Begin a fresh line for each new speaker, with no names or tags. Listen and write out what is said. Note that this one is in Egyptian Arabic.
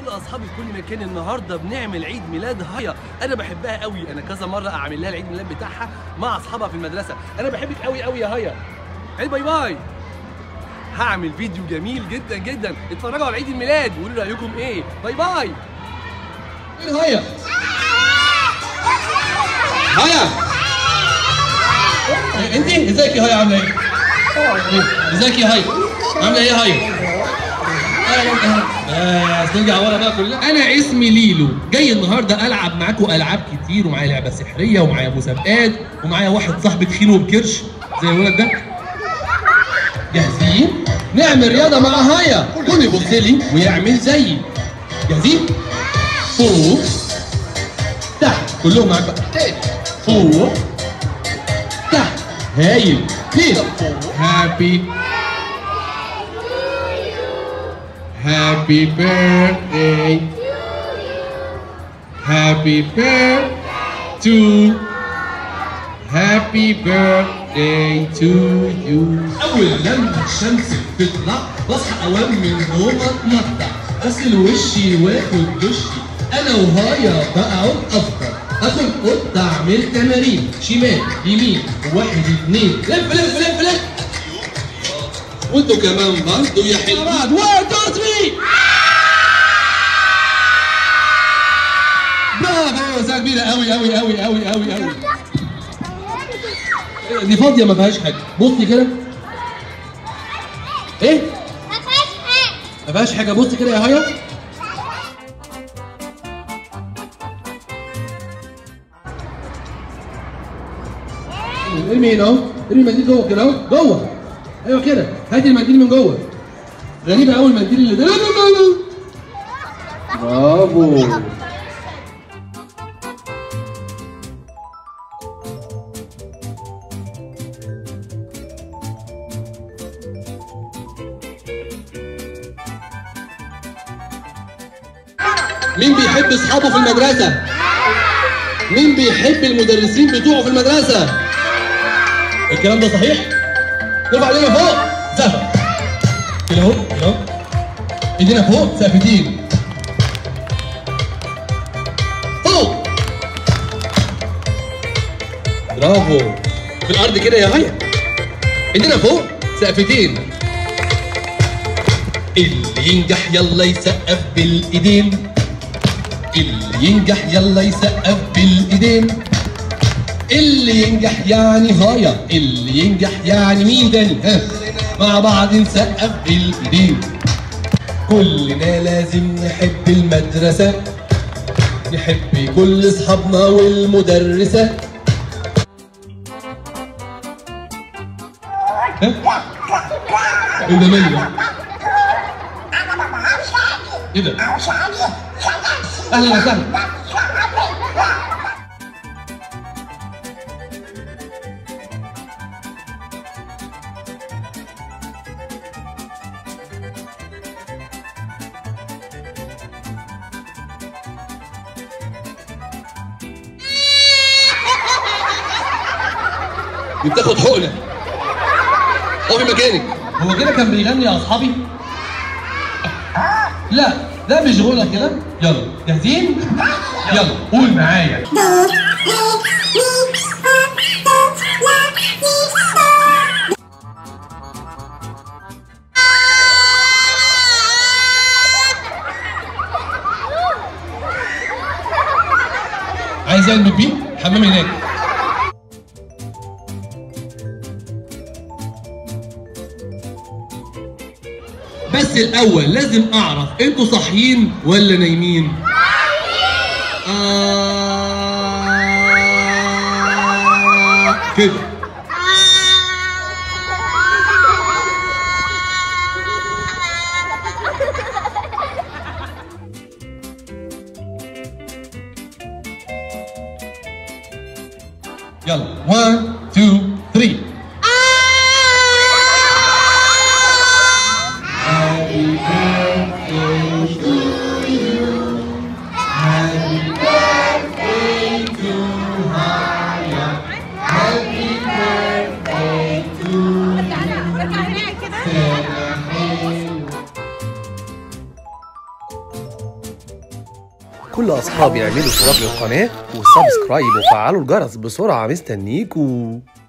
اصحابي في كل مكان النهارده بنعمل عيد ميلاد هيا انا بحبها قوي انا كذا مره اعمل لها العيد ميلاد بتاعها مع اصحابها في المدرسه انا بحبك قوي قوي يا هيا عيد باي باي هعمل فيديو جميل جدا جدا اتفرجوا على عيد الميلاد وقولوا رايكم ايه باي باي
فين هيا هيا انت ازيك يا هيا عامله ايه ازيك يا هيا عامله ايه يا هيا بس نرجع ورا بقى كلنا انا اسمي ليلو جاي النهارده العب معاكم العاب كتير ومعايا لعبه سحريه ومعايا مسابقات ومعايا واحد صاحبي تخين وبكرش زي الولد ده جاهزين نعمل رياضه مع هيا كل يبص لي ويعمل زيي جاهزين فوق تحت كلهم معاك بقى فوق تحت هايل كده هابي هابي بيرثداي هابي بيرثداي تو هابي بيرثداي تو يو اول لما الشمس بتطلع بصحى اوام من النوم اتنطع اغسل وشي واخد دشي انا وهايا بقعد افطر اخد قطة اعمل تمارين شمال يمين واحد اتنين لف لف لف لف وانتوا كمان برضه يا حلوين بعض 1 2 3 برافو ساعة كبيرة قوي قوي قوي قوي قوي قوي دي فاضية ما فيهاش حاجة بصي كده ايه؟ ما فيهاش حاجة بصي كده يا هيا ارمي هنا اهو ارمي المنديل جوه كده اهو جوه ايوه كده هاتي المنديل من جوه غريبة قوي المنديل اللي ده لا لا لا لا برافو مين بيحب اصحابه في المدرسة؟ مين بيحب المدرسين بتوعه في المدرسة؟ الكلام ده صحيح؟ نرفع ايدينا فوق سقفة كده اهو كده اهو ايدينا فوق سقفتين فوق برافو في الارض كده يا هيا ايدينا فوق سقفتين اللي ينجح يلا يسقف بالايدين اللي ينجح يلا يسقف بالايدين اللي ينجح يعني هايا اللي ينجح يعني مين تاني ها مع بعض نسقف بالايدين كلنا لازم نحب المدرسة نحب كل اصحابنا والمدرسة ها؟ ايه ده مالي ده؟ ايه ده؟ اهلا وسهلا دي بتاخد حقنه اقفي مكانك هو كده كان بيغني يا اصحابي لا ده مش غنى كده يلا جاهزين يلا قول معايا عايز اعمل بيبي حمام هناك بس الاول لازم اعرف انتوا صاحيين ولا نايمين آه كده يلا 1 2 3 Happy birthday to you. Happy birthday to Haya. Happy birthday to سنة حلوة
كل اصحابي اعملوا اشتراك للقناه وسبسكرايب وفعلوا الجرس بسرعه مستنيكوا